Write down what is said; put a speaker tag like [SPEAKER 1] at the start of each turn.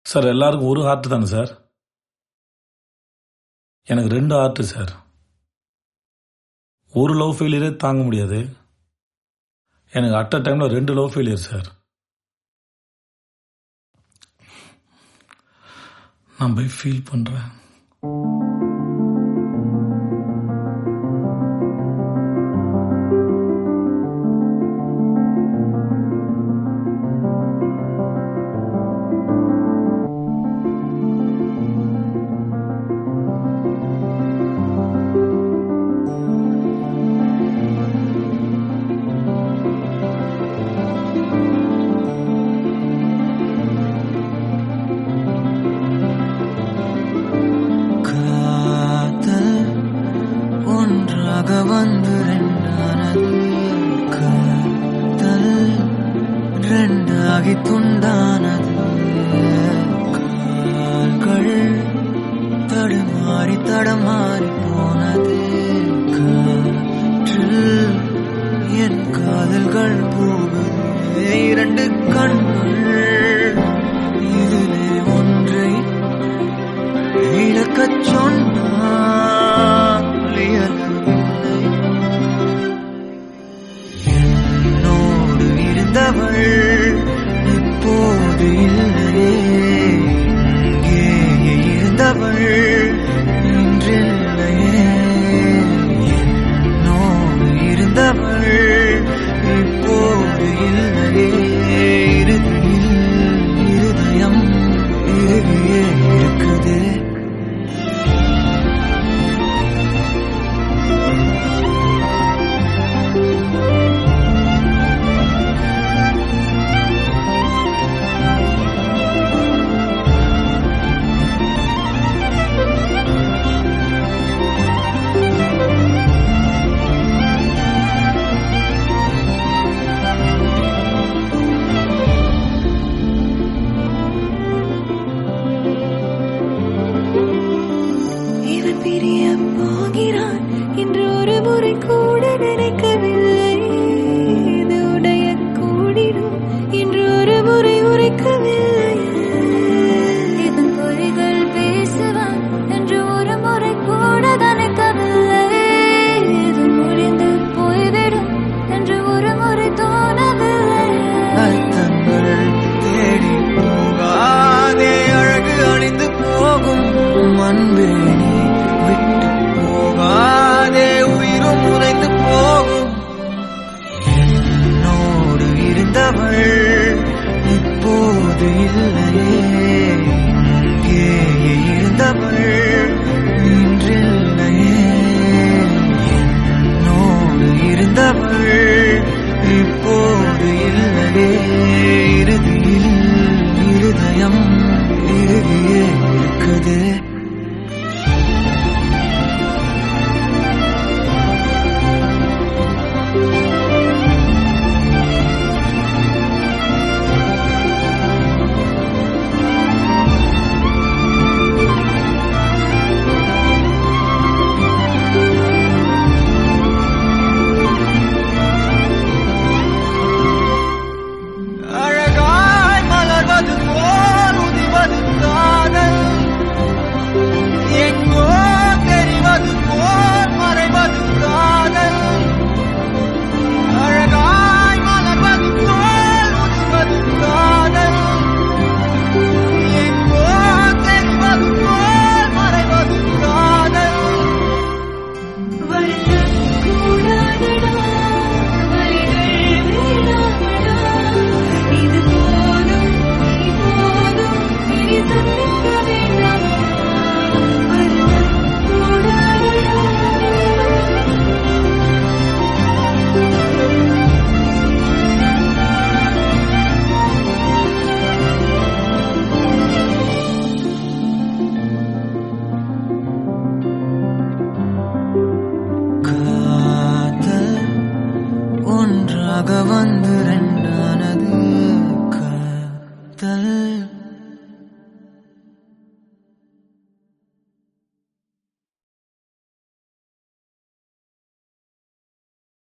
[SPEAKER 1] Sir எல்லாருக்கும் ஒரு heart தானே சார் எனக்கு ரெண்டு ஹார்ட் சார் ஒரு லவ் ஃபெயிலியரே தாங்க முடியாது எனக்கு அட் அ டைம்ல ரெண்டு லவ் ஃபெயிலியர் சார் நான் போய் ஃபீல் பண்றேன்
[SPEAKER 2] காதல் ஒன்றாக வந்து ரெண்டானது காதல் ரெண்டாகி துண்டானது கால்கள் தடுமாறி தடமாறி போனது காற்றில் என் காதல்கள் போகுது இரண்டு கண்கள் இதிலே ஒன்றை இழக்கச் சொன்னால் இயலவில்லை. என்னோடு இருந்தவள் இப்போது இல்லையே இங்கேயே இருந்தவள் இன்றில்லையே என்னோடு இருந்தவள் இப்போது இல்லையே இறுதியில் இருதயம் இறுதியே இருக்குது
[SPEAKER 3] இவன் பிரிய போகிறான் இன்று ஒரு முறை கூட நினைக்கவில்லை இது உடைய கூடிடும் இன்று ஒரு முறை உரைக்கவில்லை இதன் பொறிகள் பேசுவான் என்று ஒரு முறை கூட நினைக்கவில்லை இது முடிந்து போய்விடும் என்று ஒரு முறை தோணவில்லை
[SPEAKER 2] அர்த்தங்கள் தேடி போகாதே அழகு அழிந்து போகும் அன்பே நீ விட்டு போகாதே உயிரும் உறைந்து போகும் என்னோடு இருந்தவள் இப்போது இல்லையே இங்கேயே இருந்தவள் இன்றில்லையே என்னோடு இருந்தவள் இப்போது இல்லையே இறுதியில் இருதயம் இறுதியே இருக்குது அழகாய் மலர்வது போல் உதிவது காதல் எங்கோ தெரிவது போல் மறைவது காதல் அழகாய் மலர்வது போல் உதிவது காதல் எங்கோ தெரிவது போல் மறைவது காதல்
[SPEAKER 3] வழிகள் கூடாதடா வழிகள் வேணாமடா இது போதும் இனி போதும் இனி சந்திக்க வேண்டாம் வழிகள் கூடாதடா
[SPEAKER 2] காதல் ஒன்றாக வந்து ரெண்டானது காதல்